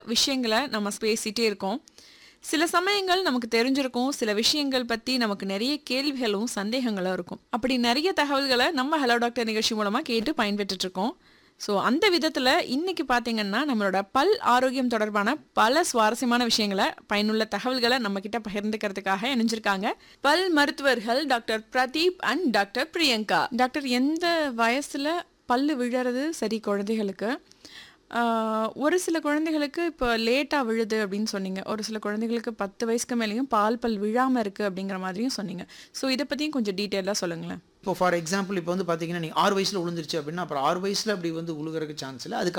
விஷயங்கள நம்ம பேசிட்டே இருக்கோம். சில சமயங்கள் நமக்கு தெரிஞ்சிருக்கும். சில விஷயங்கள் பத்தி நமக்கு நெறைய கேள்விகளும், சந்தேகங்களும் இருக்கும். அப்படி நெறைய தகவல்கள நம்ம ஹலோ டாக்டர் நிகழ்ச்சி மூலமா கேட்டு பயன்பெற்றுட்டு இருக்கோம். ஸோ அந்த விதத்துல இன்னைக்கு பார்த்தீங்கன்னா, நம்மளோட பல் ஆரோக்கியம் தொடர்பான பல சுவாரஸ்யமான விஷயங்கள, பயனுள்ள தகவல்கள நம்ம கிட்ட பகிர்ந்துக்கிறதுக்காக இணைஞ்சிருக்காங்க. பல் மருத்துவர்கள் doctor Pradeep and doctor Priyanka. Doctor எந்த வயசுல பல்லு விழறது சரி குழந்தைகளுக்கு? ஆ, ஒரு சில குழந்தைகளுக்கு இப்போ லேட்டா விழுது அப்படின்னு சொன்னீங்க. ஒரு சில குழந்தைகளுக்கு 10 வயசுக்கு மேலேயும் பால் பல் விழாம இருக்கு அப்படிங்கிற மாதிரியும் சொன்னீங்க. ஸோ இத பத்தியும் கொஞ்சம் டீட்டெயிலா சொல்லுங்களேன். இப்போ ஃபார் எக்ஸாம்பிள் இப்போ வந்து பார்த்தீங்கன்னா, நீங்க 6 வயசுல விழுந்துருச்சு அப்படின்னா, அப்புறம் 6 வயசுல அப்படி வந்து விழுகறதுக்கு சான்ஸ் இல்ல. அதுக்கு